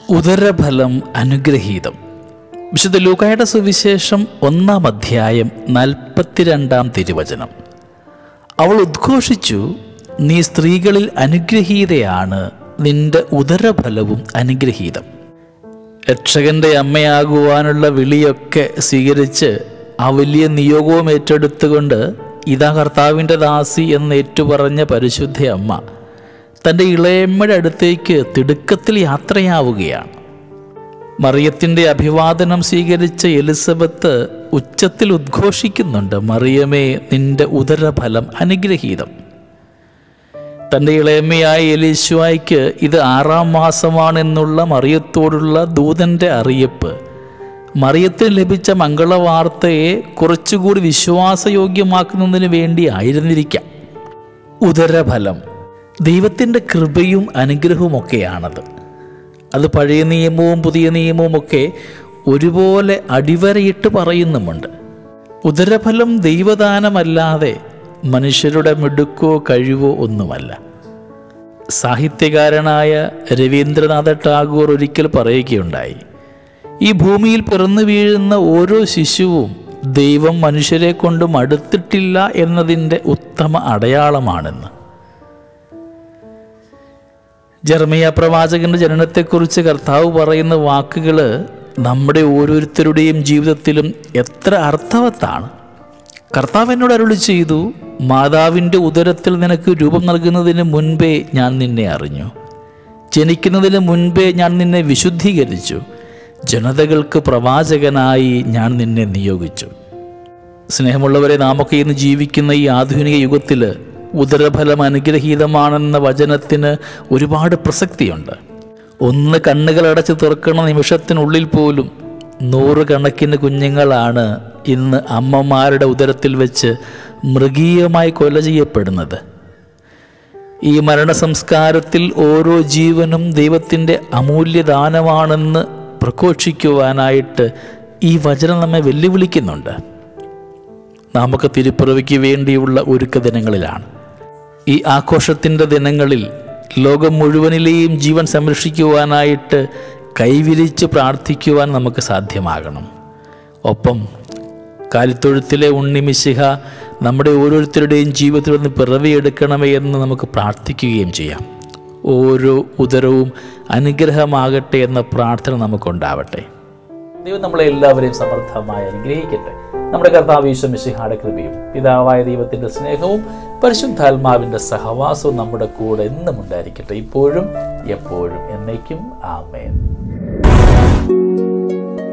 ഉദരഫലം അനുഗ്രഹീതം വിശുദ്ധ ലൂക്കായുടെ സുവിശേഷം ഒന്നാം അധ്യായം നാൽപ്പത്തിരണ്ടാം തിരുവചനം അവൾ ഉദ്ഘോഷിച്ചു നീ സ്ത്രീകളിൽ അനുഗ്രഹീതയാണ് നിന്റെ ഉദരഫലവും അനുഗ്രഹീതം രക്ഷകന്റെ അമ്മയാകുവാനുള്ള വിളിയൊക്കെ സ്വീകരിച്ച് ആ വലിയ നിയോഗവും ഏറ്റെടുത്തുകൊണ്ട് ഇതാ കർത്താവിൻ്റെ ദാസി എന്ന് ഏറ്റുപറഞ്ഞ പരിശുദ്ധ അമ്മ തൻ്റെ ഇളയമ്മയുടെ അടുത്തേക്ക് തിടുക്കത്തിൽ യാത്രയാവുകയാണ് മറിയത്തിൻ്റെ അഭിവാദനം സ്വീകരിച്ച എലിസബത്ത് ഉച്ചത്തിൽ ഉദ്ഘോഷിക്കുന്നുണ്ട് മറിയമേ നിന്റെ ഉദരഫലം അനുഗ്രഹീതം തൻ്റെ ഇളയമ്മയായ എലീശ്വായ്ക്ക് ഇത് ആറാം മാസമാണെന്നുള്ള മറിയത്തോടുള്ള ദൂതൻ്റെ അറിയിപ്പ് മറിയത്തിന് ലഭിച്ച മംഗളവാർത്തയെ കുറച്ചുകൂടി വിശ്വാസയോഗ്യമാക്കുന്നതിന് വേണ്ടി ആയിരുന്നിരിക്കാം ഉദരഫലം ദൈവത്തിൻ്റെ കൃപയും അനുഗ്രഹവുമൊക്കെയാണത് അത് പഴയ നിയമവും പുതിയ നിയമവും ഒക്കെ ഒരുപോലെ അടിവരയിട്ട് പറയുന്നുമുണ്ട് ഉദരഫലം ദൈവദാനമല്ലാതെ മനുഷ്യരുടെ മിടുക്കോ കഴിവോ ഒന്നുമല്ല സാഹിത്യകാരനായ രവീന്ദ്രനാഥ ടാഗോർ ഒരിക്കൽ പറയുകയുണ്ടായി ഈ ഭൂമിയിൽ പിറന്നു വീഴുന്ന ഓരോ ശിശുവും ദൈവം മനുഷ്യരെ കൊണ്ട് മടുത്തിട്ടില്ല എന്നതിൻ്റെ ഉത്തമ അടയാളമാണെന്ന് ജർമിയ പ്രവാചകന്റെ ജനനത്തെക്കുറിച്ച് കർത്താവ് പറയുന്ന വാക്കുകൾ നമ്മുടെ ഓരോരുത്തരുടെയും ജീവിതത്തിലും എത്ര അർത്ഥവത്താണ് കർത്താവ് എന്നോട് അരുളി ചെയ്തു മാതാവിൻ്റെ ഉദരത്തിൽ നിനക്ക് രൂപം നൽകുന്നതിന് മുൻപേ ഞാൻ നിന്നെ അറിഞ്ഞു ജനിക്കുന്നതിന് മുൻപേ ഞാൻ നിന്നെ വിശുദ്ധീകരിച്ചു ജനതകൾക്ക് പ്രവാചകനായി ഞാൻ നിന്നെ നിയോഗിച്ചു സ്നേഹമുള്ളവരെ നാമൊക്കെ ഇന്ന് ജീവിക്കുന്ന ഈ ആധുനിക യുഗത്തിൽ ഉദരഫലം അനുഗ്രഹീതമാണെന്ന വചനത്തിന് ഒരുപാട് പ്രസക്തിയുണ്ട് ഒന്ന് കണ്ണുകളടച്ച് തുറക്കണ നിമിഷത്തിനുള്ളിൽ പോലും നൂറുകണക്കിന് കുഞ്ഞുങ്ങളാണ് ഇന്ന് അമ്മമാരുടെ ഉദരത്തിൽ വെച്ച് മൃഗീയമായി കൊല ചെയ്യപ്പെടുന്നത് ഈ മരണസംസ്കാരത്തിൽ ഓരോ ജീവനും ദൈവത്തിൻ്റെ അമൂല്യദാനമാണെന്ന് പ്രഘോഷിക്കുവാനായിട്ട് ഈ വചനം നമ്മെ വെല്ലുവിളിക്കുന്നുണ്ട് നമുക്ക് തിരുപ്പിറവിക്ക് വേണ്ടിയുള്ള ഒരുക്ക ദിനങ്ങളിലാണ് ഈ ആഘോഷത്തിൻ്റെ ദിനങ്ങളിൽ ലോകം മുഴുവനിലെയും ജീവൻ സംരക്ഷിക്കുവാനായിട്ട് കൈവിരിച്ച് പ്രാർത്ഥിക്കുവാൻ നമുക്ക് സാധ്യമാകണം ഒപ്പം കാലിത്തൊഴുത്തിലെ ഉണ്ണിമിശിഹ നമ്മുടെ ഓരോരുത്തരുടെയും ജീവിതത്തിൽ നിന്ന് പിറവിയെടുക്കണമേ എന്ന് നമുക്ക് പ്രാർത്ഥിക്കുകയും ചെയ്യാം ഓരോ ഉദരവും അനുഗ്രഹമാകട്ടെ എന്ന പ്രാർത്ഥന നമുക്കുണ്ടാവട്ടെ ദൈവം നമ്മളെ എല്ലാവരെയും സമർത്ഥമായി അനുഗ്രഹിക്കട്ടെ നമ്മുടെ കർത്താവ് ഈശ്വമിശിഹാടെ കൃപയും പിതാവായ ദൈവത്തിന്റെ സ്നേഹവും പരിശുദ്ധാത്മാവിന്റെ സഹവാസവും നമ്മുടെ കൂടെ എന്നും ഉണ്ടായിരിക്കട്ടെ ഇപ്പോഴും എപ്പോഴും എന്നേക്കും ആമേൻ